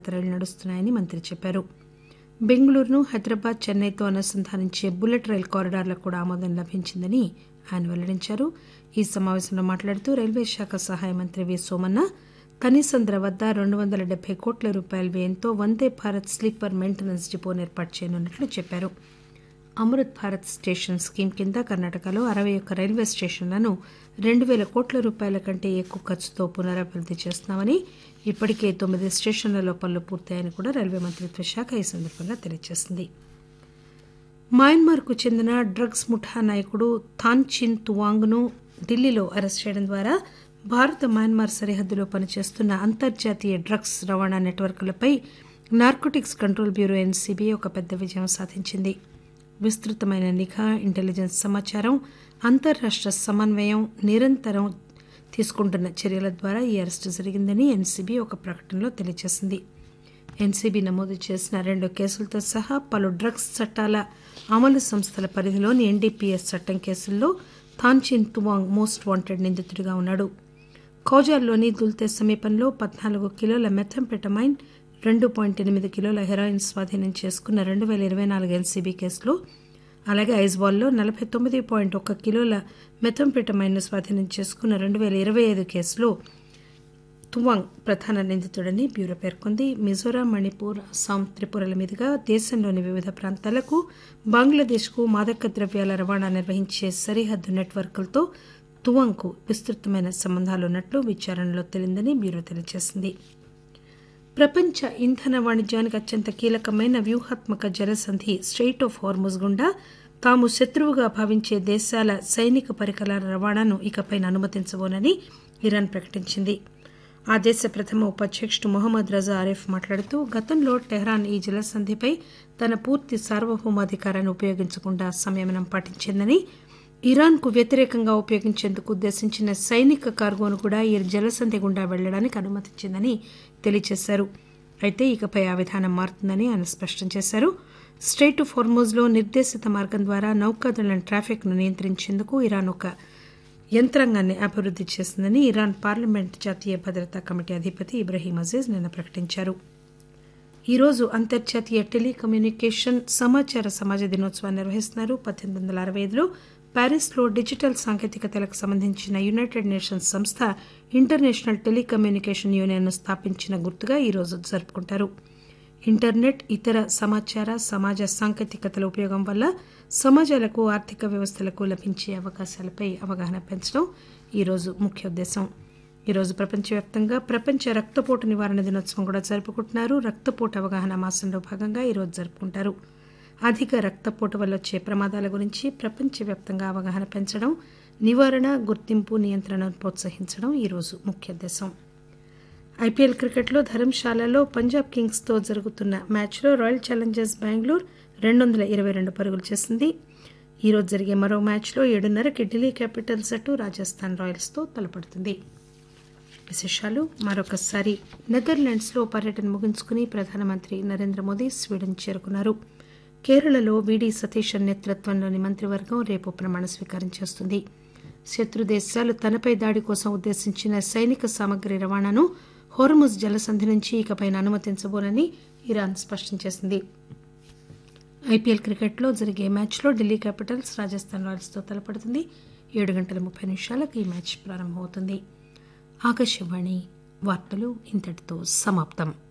రైళ్లు నడుస్తున్నాయని మంత్రి చెప్పారు బెంగళూరును హైదరాబాద్ చెన్నైతో అనుసంధానించే బుల్లెట్ రైలు కారిడార్లకు కూడా ఆమోదం లభించిందని ఆయన వెల్లడించారు ఈ సమావేశంలో మాట్లాడుతూ రైల్వే శాఖ సహాయ మంత్రి వి సోమన్న కనీసంద్ర వద్ద రెండు వందల డెబ్బై కోట్ల రూపాయల వ్యయంతో వందే భారత్ స్లీపర్ మెయింటెనెన్స్ డిపోను ఏర్పాటు చేయనున్నట్లు చెప్పారు అమృత్ భారత్ స్టేషన్ స్కీమ్ కింద కర్ణాటకలో అరవై ఒక్క రైల్వే స్టేషన్లను రెండు పేల కోట్ల రూపాయల కంటే ఎక్కువ ఖర్చుతో పునరభివృద్ది చేస్తున్నామని ఇప్పటికే తొమ్మిది స్టేషన్లలో పనులు పూర్తయ్యాయని కూడా రైల్వే మంత్రిత్వ శాఖ ఈ సందర్భంగా తెలియజేసింది మయన్మార్కు చెందిన డ్రగ్స్ ముఠా నాయకుడు థాన్ చిన్ తువాంగ్ను ఢిల్లీలో అరెస్ట్ చేయడం ద్వారా భారత మయన్మార్ సరిహద్దులో పనిచేస్తున్న అంతర్జాతీయ డ్రగ్స్ రవాణా నెట్వర్క్లపై నార్కోటిక్స్ కంట్రోల్ బ్యూరో ఎన్సీబీ ఒక పెద్ద విజయం సాధించింది విస్తృతమైన నిఘా ఇంటెలిజెన్స్ సమాచారం అంతర్రాష్ట సమన్వయం నిరంతరం తీసుకుంటున్న చర్యల ద్వారా ఈ అరెస్టు జరిగిందని ఎన్సీబీ ఒక ప్రకటనలో తెలియజేసింది ఎన్సీబీ నమోదు చేసిన రెండు కేసులతో సహా పలు డ్రగ్స్ చట్టాల అమలు సంస్థల పరిధిలోని ఎన్డీపీఎస్ చట్టం కేసుల్లో థాన్చిన్ తువాంగ్ మోస్ట్ వాంటెడ్ నిందితుడిగా ఉన్నాడు కౌజార్లోని దుల్తే సమీపంలో పద్నాలుగు కిలోల మెథంపెటమైన్ రెండు పాయింట్ ఎనిమిది కిలోల హెరాయిన్ స్వాధీనం చేసుకున్న రెండు పేల ఇరవై నాలుగు ఎన్సీబీ కేసులో అలాగే ఐజ్బాల్లో నలభై తొమ్మిది పాయింట్ ఒక్క కిలోల మెథంపెటమైన్ను స్వాధీనం చేసుకున్న రెండు పేల ఇరవై ఐదు కేసులో తువాంగ్ ప్రధాన నిందితుడని బ్యూరో పేర్కొంది మిజోరాం మణిపూర్ అస్సాం త్రిపురల మీదుగా దేశంలోని వివిధ ప్రాంతాలకు బంగ్లాదేశ్కు మాదక ద్రవ్యాల రవాణా నిర్వహించే సరిహద్దు నెట్వర్క్లతో తువాంగ్కు విస్తృతమైన సంబంధాలున్నట్లు విచారణలో తేలిందని బ్యూరో తెలియజేసింది ప్రపంచ ఇంధన వాణిజ్యానికి అత్యంత కీలకమైన వ్యూహాత్మక జలసంధి స్ట్రెయిట్ ఆఫ్ హార్ముజ్ గుండా తాము శత్రువుగా భావించే దేశాల సైనిక పరికరాల రవాణాను ఇకపై అనుమతించబోనని ఇరాన్ ప్రకటించింది ఆ దేశ ప్రథమ ఉపాధ్యక్షుడు మొహమ్మద్ రజా ఆరిఫ్ మాట్లాడుతూ గతంలో టెహ్రాన్ ఈ జలసంధిపై తన పూర్తి సార్వభౌమాధికారాన్ని ఉపయోగించకుండా సంయమనం పాటించిందని ఇరాన్కు వ్యతిరేకంగా ఉపయోగించేందుకు ఉద్దేశించిన సైనిక కార్గోను కూడా ఈ జలసంధి గుండా వెళ్లడానికి అనుమతించిందని తెలియజేశారు అయితే ఇకపై ఆ విధానం మారుతుందని ఆయన స్పష్టం చేశారు స్ట్రెయిట్ ఆఫ్ హోర్మోజ్లో నిర్దేశిత మార్గం ద్వారా నౌకాదళం ట్రాఫిక్ను నియంత్రించేందుకు ఇరాన్ ఒక యంత్రాంగాన్ని అభివృద్ది చేసిందని ఇరాన్ పార్లమెంట్ జాతీయ భద్రతా కమిటీ అధిపతి ఇబ్రహీం అజీజ్ నిన్న ప్రకటించారు ఈరోజు అంతర్జాతీయ టెలికమ్యూనికేషన్ సమాచార సమాజ దినోత్సవాన్ని నిర్వహిస్తున్నారు పద్దెనిమిది వందల అరవై ఐదులో ప్యారిస్లో డిజిటల్ సాంకేతికతలకు సంబంధించిన యునైటెడ్ నేషన్స్ సంస్థ ఇంటర్నేషనల్ టెలికమ్యూనికేషన్ యూనియన్ను స్థాపించిన గుర్తుగా ఈరోజు జరుపుకుంటారు ఇంటర్నెట్ ఇతర సమాచార సమాజ సాంకేతికతల ఉపయోగం వల్ల సమాజాలకు ఆర్థిక వ్యవస్థలకు లభించే అవకాశాలపై అవగాహన పెంచడం ఈరోజు ముఖ్య ఉద్దేశం ఈరోజు ప్రపంచవ్యాప్తంగా ప్రపంచ రక్తపోటు నివారణ దినోత్సవం కూడా జరుపుకుంటున్నారు రక్తపోటు అవగాహన మాసంలో భాగంగా ఈరోజు జరుపుకుంటారు అధిక రక్తపోటు వల్ల వచ్చే ప్రమాదాల గురించి ప్రపంచవ్యాప్తంగా అవగాహన పెంచడం నివారణ గుర్తింపు నియంత్రణను ప్రోత్సహించడం ఈరోజు ముఖ్య ఉద్దేశం ఐపీఎల్ క్రికెట్లో ధర్మశాలలో పంజాబ్ కింగ్స్తో జరుగుతున్న మ్యాచ్లో రాయల్ ఛాలెంజర్స్ బెంగళూరు రెండు వందల ఇరవై రెండు పరుగులు చేసింది ఈరోజు జరిగే మరో మ్యాచ్లో ఏడున్నరకి ఢిల్లీ క్యాపిటల్స్ అటు రాజస్థాన్ రాయల్స్తో తలపడుతుంది విశేషాలు మరొకసారి నెదర్లాండ్స్లో పర్యటన ముగించుకుని ప్రధానమంత్రి నరేంద్ర మోదీ స్వీడన్ చేరుకున్నారు కేరళలో వీడి సతీశన్ నేతృత్వంలోని మంత్రివర్గం రేపు ప్రమాణ స్వీకారం చేస్తుంది శత్రు దేశాలు తనపై దాడి కోసం ఉద్దేశించిన సైనిక సామగ్రి రవాణాను హోర్ముజ్ జలసంధి నుంచి ఇకపై అనుమతించబోనని ఇరాన్ స్పష్టం చేసింది ఐపీఎల్ క్రికెట్లో జరిగే మ్యాచ్లో ఢిల్లీ క్యాపిటల్స్ రాజస్థాన్ రాయల్స్తో తలపడుతుంది ఏడు గంటల ముప్పై నిమిషాలకు ఈ మ్యాచ్ ప్రారంభమవుతుంది ఆకాశవాణి వార్తలు ఇంతటితో సమాప్తం